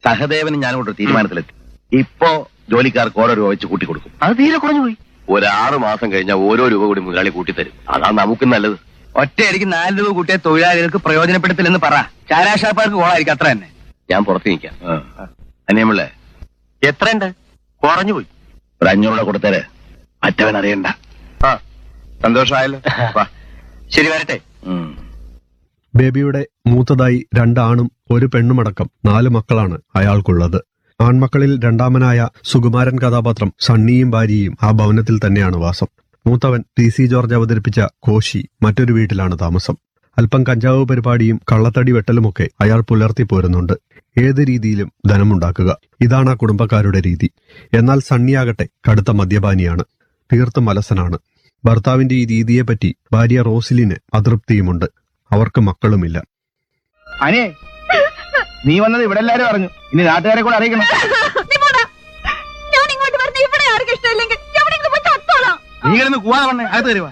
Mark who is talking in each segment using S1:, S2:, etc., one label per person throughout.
S1: സഹദേവനും ഞാനും കൊണ്ട് തീരുമാനത്തിലെത്തി ഇപ്പോ ജോലിക്കാർക്ക് ഓരോ രൂപ വെച്ച് കൂട്ടി കൊടുക്കും
S2: അത് തീരെ കുറഞ്ഞു പോയി
S1: ഒരു ആറ് മാസം കഴിഞ്ഞാൽ ഓരോ രൂപ കൂടി മുതലാളി കൂട്ടിത്തരും അതാ നമുക്ക് നല്ലത്
S2: ഒറ്റയടിക്ക് നാല് രൂപ കൂട്ടിയ തൊഴിലാളികൾക്ക് പ്രയോജനപ്പെടുത്തില്ലെന്ന് പറ ചാരാഷാപ്പാർക്ക് കോളായിരിക്കും അത്ര തന്നെ
S1: ഞാൻ പുറത്ത് നിൽക്കാം അനിയമുള്ളേ
S2: എത്രയുണ്ട് കുറഞ്ഞു പോയി
S1: ഒരു അഞ്ഞൂറ് രൂപ കൊടുത്തേരെ മറ്റവൻ അറിയണ്ട
S2: ആ സന്തോഷമായല്ലോ വാ. ശരി വരട്ടെ
S1: ഉം.
S3: ബേബിയുടെ മൂത്തതായി രണ്ടാണും ഒരു പെണ്ണുമടക്കം നാല് മക്കളാണ് അയാൾക്കുള്ളത് ആൺമക്കളിൽ രണ്ടാമനായ സുകുമാരൻ കഥാപാത്രം സണ്ണിയും ഭാര്യയും ആ ഭവനത്തിൽ തന്നെയാണ് വാസം മൂത്തവൻ ടി സി ജോർജ് അവതരിപ്പിച്ച കോശി മറ്റൊരു വീട്ടിലാണ് താമസം അല്പം കഞ്ചാവ് പരിപാടിയും കള്ളത്തടി വെട്ടലുമൊക്കെ അയാൾ പുലർത്തി പോരുന്നുണ്ട് ഏത് രീതിയിലും ധനമുണ്ടാക്കുക ഇതാണ് ആ കുടുംബക്കാരുടെ രീതി എന്നാൽ സണ്ണിയാകട്ടെ കടുത്ത മദ്യപാനിയാണ് തീർത്തും അലസനാണ് ഭർത്താവിന്റെ ഈ രീതിയെപ്പറ്റി ഭാര്യ റോസിലിന് അതൃപ്തിയുമുണ്ട് അവർക്ക് മക്കളുമില്ല
S2: അനേ നീ വന്നത് ഇവിടെ എല്ലാരും അറിഞ്ഞു ഇനി നാട്ടുകാരെ കൂടെ അറിയിക്കണം
S4: നിമോടാ, ഞാൻ ഇങ്ങോട്ട് വരുന്ന ഇവിടെ ആർക്കും ഇഷ്ടമില്ലെങ്കിൽ എവിടെയെങ്കിലും പോയി ചത്തോളാം
S2: നീ കിടന്ന് കൂവാതെ വണ്ണേ അകത്ത് തരുവാ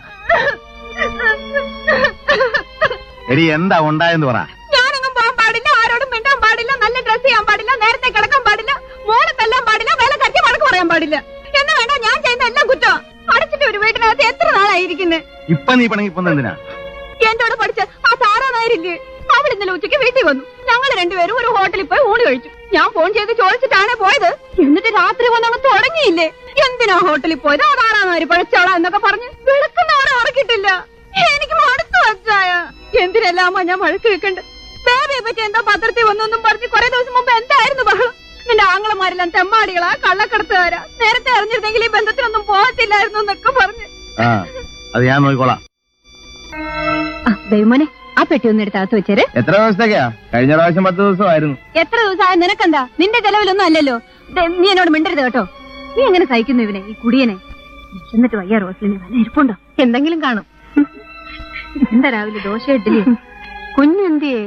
S2: എടി എന്താ ഉണ്ടായെന്ന് പറ
S4: ഞാനൊന്നും പോകാൻ പാടില്ല ആരോടും മിണ്ടാൻ പാടില്ല നല്ല ഡ്രസ് ചെയ്യാൻ പാടില്ല നേരത്തെ കിടക്കാൻ പാടില്ല മോളെ തല്ലാൻ പാടില്ല വേല കറ്റി വഴക്ക് പറയാൻ പാടില്ല എന്ന് വേണ്ട ഞാൻ ചെയ്യുന്ന എല്ലാം കുറ്റം അടച്ചിട്ട് ഒരു വീട്ടിനകത്ത് എത്ര നാളായിരിക്കുന്നത്
S2: ഇപ്പൊ നീ പണങ്ങി ഇപ്പൊ എന്തിനാ
S4: എന്നോട് പഠിച്ച ആ സാറാ നായരില്ലേ അവൾ ഇന്നലെ ഉച്ചയ്ക്ക് വീട്ടിൽ വന്നു ഞങ്ങൾ രണ്ടുപേരും ഒരു ഹോട്ടലിൽ പോയി ഊണ് കഴിച്ചു ഞാൻ ഫോൺ ചെയ്ത് ചോദിച്ചിട്ടാണ് പോയത് എന്നിട്ട് രാത്രി വന്ന് അങ്ങ് തുടങ്ങിയില്ലേ എന്തിനാ ഹോട്ടലിൽ പോയത് ആ സാറാ നായര് പഴച്ചോളാ എന്നൊക്കെ പറഞ്ഞ് വിളക്കുന്നവരെ ഉറക്കിട്ടില്ല എനിക്ക് മടുത്തു വച്ചായ എന്തിനെല്ലാമോ ഞാൻ വഴക്ക് വെക്കണ്ട് ബേബിയെ പറ്റി എന്തോ പത്രത്തിൽ വന്നൊന്നും പറഞ്ഞ് കുറെ ദിവസം മുമ്പ് എന്തായിരുന്നു ബഹളം നിന്റെ ആങ്ങളമാരെല്ലാം തെമ്മാടികളാ കള്ളക്കടത്തുകാരാ നേരത്തെ അറിഞ്ഞിരുന്നെങ്കിൽ ഈ ബന്ധത്തിനൊന്നും പോകത്തില്ലായിരുന്നു എന്നൊക്കെ പറഞ്ഞ്
S2: ആ അത് ഞാൻ നോക്കിക്കോളാം
S4: ദൈവമോനെ ആ പെട്ടി ഒന്ന് എടുത്ത് അകത്ത് വെച്ചേര്
S2: എത്ര ദിവസത്തേക്കാ കഴിഞ്ഞ പ്രാവശ്യം പത്ത് ദിവസമായിരുന്നു
S4: എത്ര ദിവസമായ നിനക്കെന്താ നിന്റെ ചെലവിലൊന്നും അല്ലല്ലോ ദേ, നീ എന്നോട് മിണ്ടരുത് കേട്ടോ നീ എങ്ങനെ സഹിക്കുന്നു ഇവനെ ഈ കുടിയനെ എന്നിട്ട് വയ്യ റോസ്ലിന് വല്ല ഇരിപ്പുണ്ടോ എന്തെങ്കിലും കാണും എന്താ രാവിലെ ദോശ ഇഡ്ഡലി കുഞ്ഞെന്തിയേ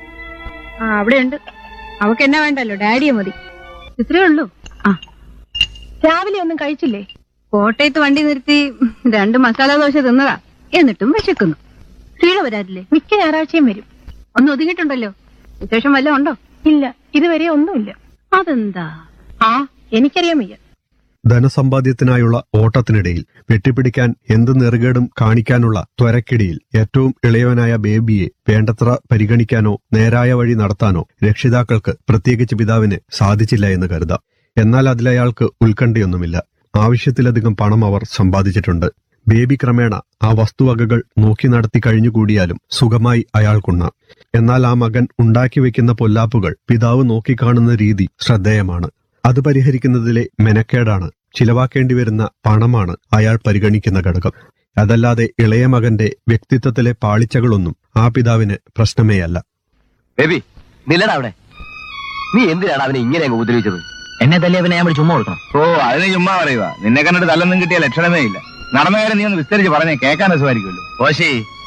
S4: ആ അവിടെ ഉണ്ട് അവക്ക് എന്നാ വേണ്ടല്ലോ ഡാഡിയെ മതി ഇത്രേ ഉള്ളൂ ആ രാവിലെ ഒന്നും കഴിച്ചില്ലേ കോട്ടയത്ത് വണ്ടി നിർത്തി രണ്ട് മസാല ദോശ തിന്നതാ എന്നിട്ടും വിശക്കുന്നു കീഴ വരാറില്ലേ മിക്ക ഞായറാഴ്ചയും വരും ഒന്ന് ഒതുങ്ങിയിട്ടുണ്ടല്ലോ വിശേഷം വല്ലതും ഉണ്ടോ ഇല്ല ഇതുവരെ ഒന്നുമില്ല അതെന്താ ആ എനിക്കറിയാൻ വയ്യ
S3: ധനസമ്പാദ്യത്തിനായുള്ള ഓട്ടത്തിനിടയിൽ വെട്ടിപ്പിടിക്കാൻ എന്ത് നെറുകേടും കാണിക്കാനുള്ള ത്വരക്കിടിയിൽ ഏറ്റവും ഇളയവനായ ബേബിയെ വേണ്ടത്ര പരിഗണിക്കാനോ നേരായ വഴി നടത്താനോ രക്ഷിതാക്കൾക്ക് പ്രത്യേകിച്ച് പിതാവിന് സാധിച്ചില്ല എന്ന് കരുതാം എന്നാൽ അതിലയാൾക്ക് ഉത്കണ്ഠയൊന്നുമില്ല ആവശ്യത്തിലധികം പണം അവർ സമ്പാദിച്ചിട്ടുണ്ട് ബേബി ക്രമേണ ആ വസ്തുവകകൾ നോക്കി നടത്തി കഴിഞ്ഞുകൂടിയാലും സുഖമായി അയാൾക്കുണ്ണാം എന്നാൽ ആ മകൻ ഉണ്ടാക്കി വെക്കുന്ന പൊല്ലാപ്പുകൾ പിതാവ് നോക്കിക്കാണുന്ന രീതി ശ്രദ്ധേയമാണ് അത് പരിഹരിക്കുന്നതിലെ മെനക്കേടാണ് ചിലവാക്കേണ്ടി വരുന്ന പണമാണ് അയാൾ പരിഗണിക്കുന്ന ഘടകം അതല്ലാതെ ഇളയ മകന്റെ വ്യക്തിത്വത്തിലെ പാളിച്ചകളൊന്നും ആ പിതാവിന് പ്രശ്നമേയല്ല
S1: ബേബി നില്ലടാ അവിടെ നീ എന്തിനാണ് അവനെ ഇങ്ങനെ അങ്ങ് ഉപദ്രവിച്ചത്
S5: എന്നെ തല്ലിയ പിന്നെ ഞാൻ ഇവിടെ ചുമ്മാ കൊടുക്കണം
S2: ഓ അതിന് ചുമ്മാ പറയുക നിന്നെ കണ്ടിട്ട് തല്ലൊന്നും കിട്ടിയ ലക്ഷണമേ ഇല്ല നടന്ന കാര്യം നീ ഒന്ന് വിസ്തരിച്ച് പറഞ്ഞേ കേൾക്കാൻ രസമായിരിക്കുമല്ലോ
S1: കോശി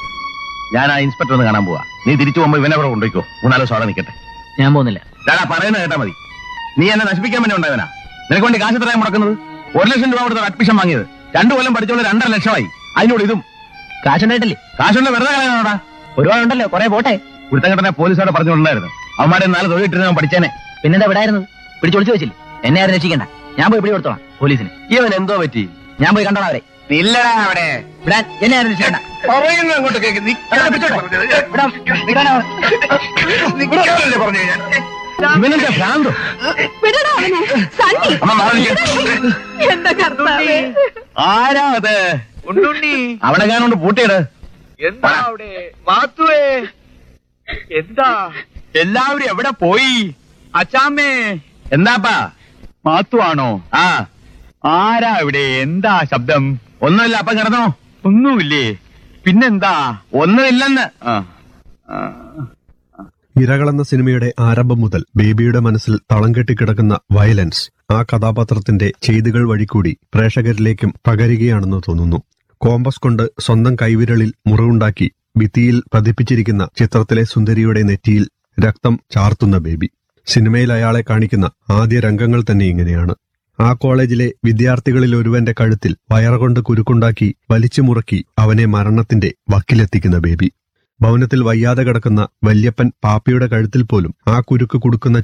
S1: ഞാൻ ആ ഇൻസ്പെക്ടർ ഒന്ന് കാണാൻ പോവാ നീ തിരിച്ചു പോകുമ്പോ ഇവനെ അവിടെ കൊണ്ടുപോയിക്കോ മൂന്നാലോ സോടെ നിൽക്കട്ടെ
S5: ഞാൻ പോകുന്നില്ല
S1: ഞാനാ പറയുന്നത് കേട്ടാ മതി നീ എന്നെ നശിപ്പിക്കാൻ വേണ്ടി ഉണ്ടായവനാ നിനക്ക് വേണ്ടി കാശ് എത്രയാണ് മുടക്കുന്നത് ഒരു ലക്ഷം രൂപ കൊടുത്ത അഡ്മിഷൻ വാങ്ങിയത് രണ്ടു കൊല്ലം പഠിച്ചോളൂ രണ്ടര ലക്ഷമായി അതിനോട് ഇതും
S5: കാശുണ്ടായിട്ടില്ലേ
S1: കാശുണ്ട് വെറുതെ കളയാനോടാ
S5: ഒരുപാടുണ്ടല്ലോ കുറെ പോട്ടെ
S1: കുരുത്തങ്കട്ടനെ പോലീസോടെ പറഞ്ഞിട്ടുണ്ടായിരുന്നു അവന്മാരെ നാല് തൊഴിലിട്ടിരുന്ന അവൻ പഠിച്ചേനെ
S5: പിന്നെന്താ വിടായിരുന്നത് പിടിച്ചൊളിച്ചു വെച്ചില്ലേ എന്നെ ആരും രക്ഷിക്കണ്ട ഞാൻ പോയി പിടി കൊടുത്തോളാം പോലീസിന്
S1: ഇവൻ എന്തോ പറ്റി
S5: ഞാൻ പോയി കണ്ടോളാം അവരെ
S2: നില്ലടാ അവിടെ
S5: വിടാൻ എന്നെ ആരും രക്ഷിക്കണ്ട
S2: പറയുന്നു അങ്ങോട്ട് കേക്ക് നീ
S5: വിടാം വിടാനാ
S2: നിൽക്കാനല്ലേ പറഞ്ഞു ഞാൻ
S1: ഇവനെന്താ ഭ്രാന്തോ
S4: വിടടാ അവനെ സണ്ണി
S1: അമ്മ മാറി നിൽക്ക്.
S4: എന്താ കർത്താവേ
S1: ആരാ അത്
S2: ഉണ്ടുണ്ണി
S1: അവിടെ ഞാനോണ്ട് പൂട്ടിയിട്
S2: എന്താ അവിടെ മാത്തുവേ എന്താ
S1: എല്ലാവരും എവിടെ പോയി
S2: അച്ചാമ്മേ
S1: എന്താപ്പാ
S2: മാത്തുവാണോ
S1: ആ
S2: ആരാ ഇവിടെ എന്താ ശബ്ദം
S1: ഒന്നുമില്ല അപ്പം കിടന്നോ
S2: ഒന്നുമില്ലേ പിന്നെന്താ
S1: ഒന്നുമില്ലെന്ന്
S2: ആ ആ.
S3: ഇരകളെന്ന സിനിമയുടെ ആരംഭം മുതൽ ബേബിയുടെ മനസ്സിൽ തളം കെട്ടിക്കിടക്കുന്ന വയലൻസ് ആ കഥാപാത്രത്തിന്റെ ചെയ്തികൾ വഴി കൂടി പ്രേക്ഷകരിലേക്കും പകരുകയാണെന്ന് തോന്നുന്നു കോമ്പസ് കൊണ്ട് സ്വന്തം കൈവിരലിൽ മുറിവുണ്ടാക്കി ഭിത്തിയിൽ പതിപ്പിച്ചിരിക്കുന്ന ചിത്രത്തിലെ സുന്ദരിയുടെ നെറ്റിയിൽ രക്തം ചാർത്തുന്ന ബേബി സിനിമയിൽ അയാളെ കാണിക്കുന്ന ആദ്യ രംഗങ്ങൾ തന്നെ ഇങ്ങനെയാണ് ആ കോളേജിലെ വിദ്യാർത്ഥികളിൽ ഒരുവന്റെ കഴുത്തിൽ വയറുകൊണ്ട് കുരുക്കുണ്ടാക്കി വലിച്ചു മുറുക്കി അവനെ മരണത്തിന്റെ വക്കിലെത്തിക്കുന്ന ബേബി ഭവനത്തിൽ വയ്യാതെ കിടക്കുന്ന വല്യപ്പൻ പാപ്പിയുടെ കഴുത്തിൽ പോലും ആ കുരുക്ക് കൊടുക്കുന്ന